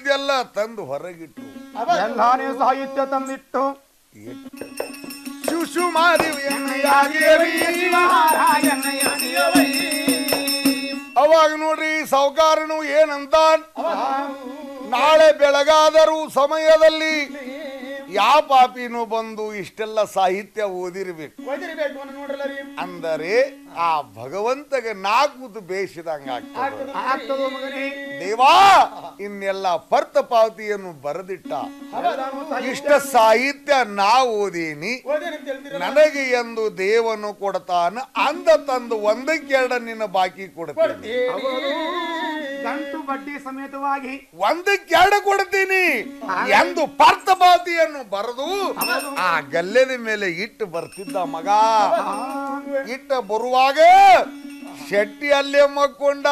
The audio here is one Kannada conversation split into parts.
ಇದೆಲ್ಲ ತಂದು ಹೊರಗಿಟ್ಟು ಎಲ್ಲಾನೇ ಸಾಹಿತ್ಯ ತಂದಿಟ್ಟು ಇಟ್ಟು ಶಿವ ಶಿವ ಮಾದೇವ ಎಣ್ಣೆಯಾಗೇರಿ. ಅವಾಗ ನೋಡ್ರಿ ಸಾವುಕಾರನು ಏನಂತ ನಾಳೆ ಬೆಳಗಾದರೂ ಸಮಯದಲ್ಲಿ ಯಾವ ಪಾಪಿನೂ ಬಂದು ಇಷ್ಟೆಲ್ಲ ಸಾಹಿತ್ಯ ಓದಿರ್ಬೇಕು ಓದಿರ್ಬೇಕು ಅನ್ನೋ ನೋಡ್ರಲ್ಲ ರೀ ಅಂದರೆ ಆ ಭಗವಂತಗೆ ನಾಲ್ಕು ಬೇಯಿಸಿದಂಗ ಆಗ್ತದೆ ಆಗ್ತದೋ ಮಗನೇ ದೇವಾ ಇನ್ನೆಲ್ಲ ಪರ್ತ ಪಾವತಿಯನ್ನು ಬರೆದಿಟ್ಟ ಎಲ್ಲಾನು ಸಾಹಿತ್ಯ ಇಷ್ಟ ಸಾಹಿತ್ಯ ನಾ ಓದೀನಿ ಓದೇನಂತ ಹೇಳ್ತೀರಲ್ಲ ನನಗೆ ಎಂದು ದೇವನು ಕೊಡ್ತಾನ ಅಂದ ತಂದು ಒಂದಕ್ಕೆರಡ ನಿನ್ನ ಬಾಕಿ ಕೊಡ್ತೀನಿ ಹೌದು. ಗಂಟು ಬಡ್ಡಿ ಸಮೇತವಾಗಿ ಒಂದಕ್ಕೆರಡು ಕೊಡ್ತೀನಿ ಎಂದು ಪಾರ್ಥಪಾತಿಯನ್ನು ಬರೆದು ಆ ಗಲ್ಲೆದ ಮೇಲೆ ಇಟ್ಟು ಬರ್ತಿದ್ದ ಮಗ ಇಟ್ಟ ಬರುವಾಗ ಶೆಟ್ಟಿ ಅಲ್ಲೇ ಮಕ್ಕೊಂಡ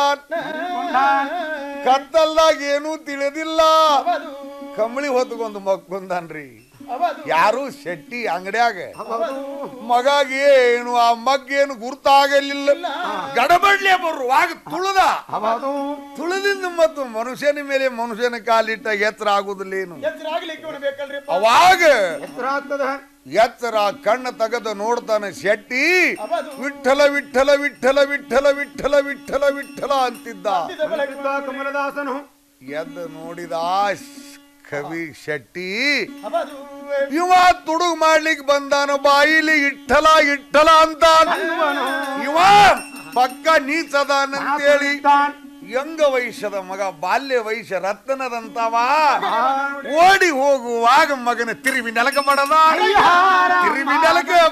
ಕತ್ತಲ್ದಾಗ ಏನೂ ತಿಳಿದಿಲ್ಲ ಹೌದು ಕಂಬಳಿ ಹೊತ್ಕೊಂಡ್ ಮಕ್ಕೊಂದನ್ರಿ ಹೌದು ಯಾರು ಶೆಟ್ಟಿ ಅಂಗಡ್ಯಾಗ ಹೌದು. ಮಗಾಗಿ ಏನು ಆ ಮಗ್ಗೇನು ಗುರ್ತಾಗಲಿಲ್ಲ ಗಡಬಡ್ಲೆ ಬರುವಾಗ ತುಳಿದ ಹೌದು ತುಳಿದಿಂದ ಮತ್ತು ಮನುಷ್ಯನ ಮೇಲೆ ಮನುಷ್ಯನ ಕಾಲಿಟ್ಟ ಎತ್ತರ ಆಗುದಿಲ್ಲೇನು ಎತ್ತರ ಆಗ್ಲಿಕ್ಕೆ ಇವನು ಬೇಕಲ್ರಿ ಅವಾಗ ಎತ್ತರ ಆಗ್ತದ ಎತ್ತರ ಕಣ್ಣು ತೆಗೆದು ನೋಡ್ತಾನೆ ಶೆಟ್ಟಿ ಹೌದು ವಿಠಲ ವಿಠಲ ವಿಠಲ ವಿಠಲ ವಿಠಲ ವಿಠಲ ವಿಠಲ ಅಂತಿದ್ದ ಇದ ಬೆಳಕು ಇದ್ದ ಕಮಲದಾಸನು ಎದ್ದು ನೋಡಿದ ಶ್- ಕವಿ ಶೆಟ್ಟಿ ಹೌದು ಇವ ತುಡುಗ್ ಮಾಡ್ಲಿಕ್ಕೆ ಬಂದಾನ ಬಾಯಿಲಿ ಇಟ್ಟಲ ಇಟ್ಟಲ ಅಂತ ಇವ ಪಕ್ಕ ನೀಚದಾನಂತೇಳಿ ತಾನ್ ಯಂಗ ವಯಸ್ಸದ ಮಗ ಬಾಲ್ಯ ವಯಸ್ಸ ರತ್ನದಂತವ ಓಡಿ ಹೋಗುವಾಗ ಮಗನ ತಿರುವಿ ನೆಲಕ ಮಾಡದ ತಿರುವಿ ನೆಲಕ